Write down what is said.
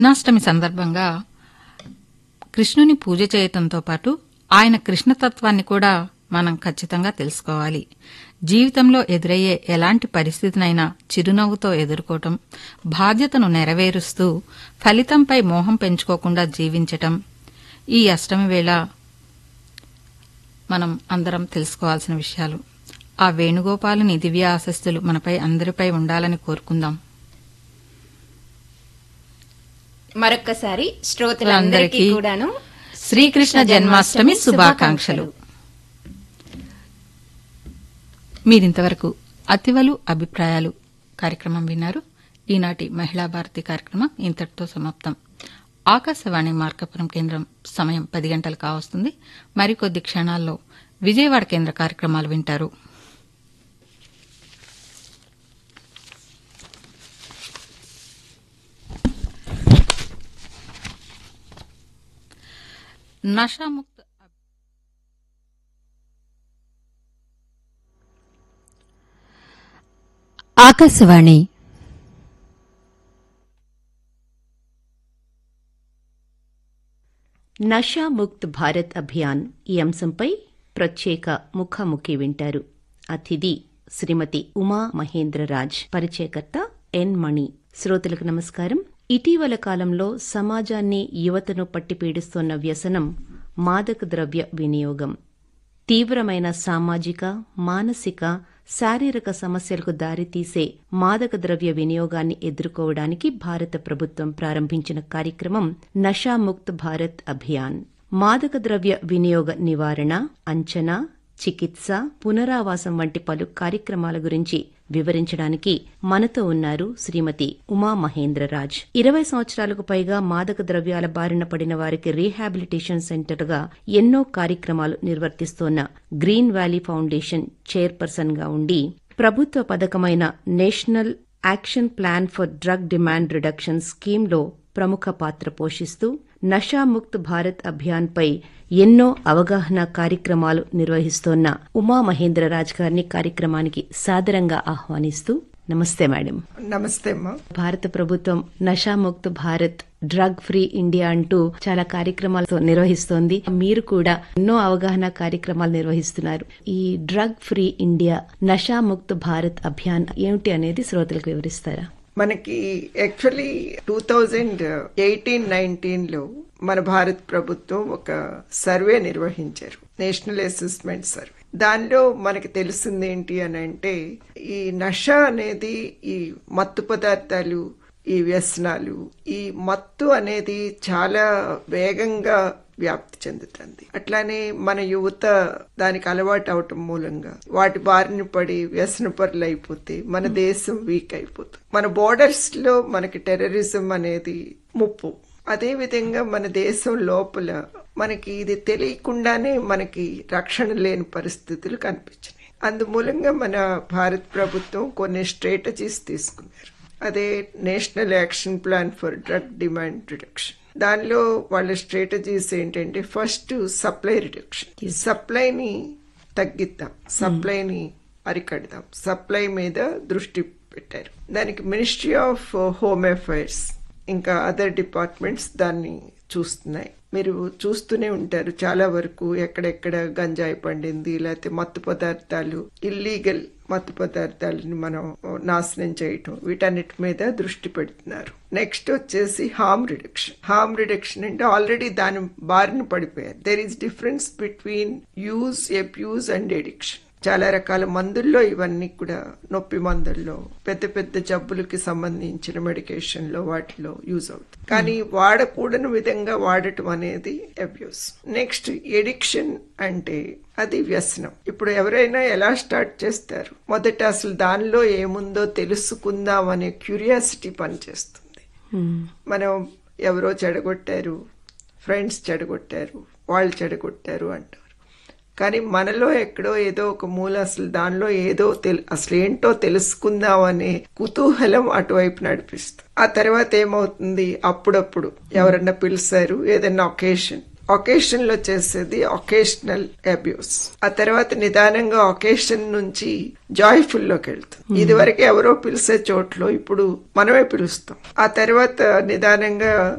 కృష్ణాష్టమి సందర్భంగా కృష్ణుని పూజ చేయటంతో పాటు ఆయన కృష్ణతత్వాన్ని కూడా మనం ఖచ్చితంగా తెలుసుకోవాలి జీవితంలో ఎదురయ్యే ఎలాంటి పరిస్థితినైనా చిరునవ్వుతో ఎదుర్కోవటం బాధ్యతను నెరవేరుస్తూ ఫలితంపై మోహం పెంచుకోకుండా జీవించటం ఈ అష్టమి వేళ మనం అందరం తెలుసుకోవాల్సిన విషయాలు ఆ వేణుగోపాలుని దివ్య ఆశస్సులు మనపై అందరిపై ఉండాలని కోరుకుందాం మరొక్కసారి శ్రోతలందరికీ అందరికీ కూడాను శ్రీకృష్ణ జన్మాష్టమి శుభాకాంక్షలు మీరింతవరకు అతివలు అభిప్రాయాలు కార్యక్రమం విన్నారు ఈనాటి మహిళా భారతి కార్యక్రమం ఇంతటితో సమాప్తం ఆకాశవాణి మార్కపురం కేంద్రం సమయం పది గంటలు కావస్తుంది మరికొద్ది క్షణాల్లో విజయవాడ కేంద్ర కార్యక్రమాలు వింటారు నషాముక్త ఆకాశవాణి నషా ముక్త్ భారత్ అభియాన్ ఈ అంశంపై ప్రత్యేక ముఖాముఖి వింటారు అతిథి శ్రీమతి ఉమా మహేంద్రరాజ్ పరిచయకర్త ఎన్ మణి శ్రోతలకు నమస్కారం ఇటీవల కాలంలో సమాజాన్ని యువతను పట్టిపీడిస్తోన్న వ్యసనం మాదక ద్రవ్య వినియోగం తీవ్రమైన సామాజిక మానసిక శారీరక సమస్యలకు దారితీసే మాదక ద్రవ్య వినియోగాన్ని ఎదుర్కోవడానికి భారత ప్రభుత్వం ప్రారంభించిన కార్యక్రమం నషాముక్త్ భారత్ అభియాన్ మాదక ద్రవ్య వినియోగ నివారణ అంచనా చికిత్స పునరావాసం వంటి పలు కార్యక్రమాల గురించి వివరించడానికి మనతో ఉన్నారు శ్రీమతి ఉమా మహేంద్రరాజ్ ఇరవై సంవత్సరాలకు పైగా మాదక ద్రవ్యాల బారిన పడిన వారికి రీహాబిలిటేషన్ సెంటర్గా ఎన్నో కార్యక్రమాలు నిర్వర్తిస్తోన్న గ్రీన్ వ్యాలీ ఫౌండేషన్ చైర్పర్సన్ గా ఉండి ప్రభుత్వ పథకమైన national action plan for drug demand reduction స్కీమ్లో ప్రముఖ పాత్ర పోషిస్తూ నషాముక్త్ భారత్ అభియాన్పై ఎన్నో అవగాహన కార్యక్రమాలు నిర్వహిస్తోన్న ఉమా మహేంద్రరాజ్ గారిని కార్యక్రమానికి సాదరంగా ఆహ్వానిస్తూ నమస్తే మేడం నమస్తే అమ్మా భారత ప్రభుత్వం Nashamukt Bharat drug free India అంటూ చాలా కార్యక్రమాలు నిర్వహిస్తోంది మీరు కూడా ఎన్నో అవగాహన కార్యక్రమాలు నిర్వహిస్తున్నారు ఈ drug free India Nashamukt Bharat Abhiyan ఏమిటి అనేది శ్రోతలకు వివరిస్తారా మనకి actually two thousand eighteen nineteen లో మన భారత్ ప్రభుత్వం ఒక సర్వే నిర్వహించారు నేషనల్ అసెస్మెంట్ సర్వే దానిలో మనకి తెలిసింది ఏంటి అని అంటే ఈ నష అనేది ఈ మత్తు పదార్థాలు ఈ వ్యసనాలు ఈ మత్తు అనేది చాలా వేగంగా వ్యాప్తి చెందుతుంది అట్లానే మన యువత దానికి అలవాటు అవటం మూలంగా వాటి బారిన పడి వ్యసనపరులు అయిపోతే మన దేశం వీక్ అయిపోతుంది మన బోర్డర్స్ లో మనకి టెర్రరిజం అనేది ముప్పు అదే విధంగా మన దేశం లోపల మనకి ఇది తెలియకుండానే మనకి రక్షణ లేని పరిస్థితులు కనిపించినాయి అందుమూలంగా మన భారత ప్రభుత్వం కొన్ని స్ట్రాటజీస్ తీసుకున్నారు అదే national action plan for drug demand reduction దానిలో వాళ్ళ స్ట్రాటజీస్ ఏంటంటే ఫస్ట్ సప్లై రిడక్షన్ సప్లైని తగ్గిద్దాం సప్లైని అరికడదాం సప్లై మీద దృష్టి పెట్టారు దానికి మినిస్ట్రీ ఆఫ్ హోమ్ అఫైర్స్ ఇంకా అదర్ డిపార్ట్మెంట్స్ దాన్ని చూస్తున్నాయి మీరు చూస్తూనే ఉంటారు చాలా వరకు ఎక్కడెక్కడ గంజాయి పండింది లేకపోతే మత్తు పదార్థాలు ఇల్లీగల్ మత్తు పదార్థాలని మనం నాశనం చేయటం వీటన్నిటి మీద దృష్టి పెడుతున్నారు నెక్స్ట్ వచ్చేసి హార్మ్ రిడక్షన్ హార్మ్ రిడక్షన్ అంటే ఆల్రెడీ దాని బారిన పడిపోయారు there is difference between use abuse and addiction చాలా రకాల మందుల్లో ఇవన్నీ కూడా నొప్పి మందుల్లో పెద్ద పెద్ద జబ్బులకి సంబంధించిన మెడికేషన్ లో వాటిలో యూజ్ అవుతుంది కానీ వాడకూడని విధంగా వాడటం అనేది అబ్యూస్ నెక్స్ట్ ఎడిక్షన్ అంటే అది వ్యసనం ఇప్పుడు ఎవరైనా ఎలా స్టార్ట్ చేస్తారు మొదట అసలు దానిలో ఏముందో తెలుసుకుందాం అనే క్యూరియాసిటీ పనిచేస్తుంది మనం ఎవరో చెడగొట్టారు ఫ్రెండ్స్ చెడగొట్టారు వాళ్ళు చెడగొట్టారు అంటారు కానీ మనలో ఎక్కడో ఏదో ఒక మూల అసలు దానిలో ఏదో తెలు అసలు ఏంటో తెలుసుకుందాం అనే కుతూహలం అటువైపు నడిపిస్తుంది ఆ తర్వాత ఏమవుతుంది అప్పుడప్పుడు ఎవరన్నా పిలిచారు ఏదన్నా ఒకేషన్ ఒకేషన్ లో చేసేది ఒకేషనల్ అబ్యూస్ ఆ తర్వాత నిదానంగా ఒకేషన్ నుంచి జాయ్ఫుల్ లోకి వెళ్తుంది ఇది వరకు ఎవరో పిలిచే చోట్లో ఇప్పుడు మనమే పిలుస్తాం ఆ తర్వాత నిదానంగా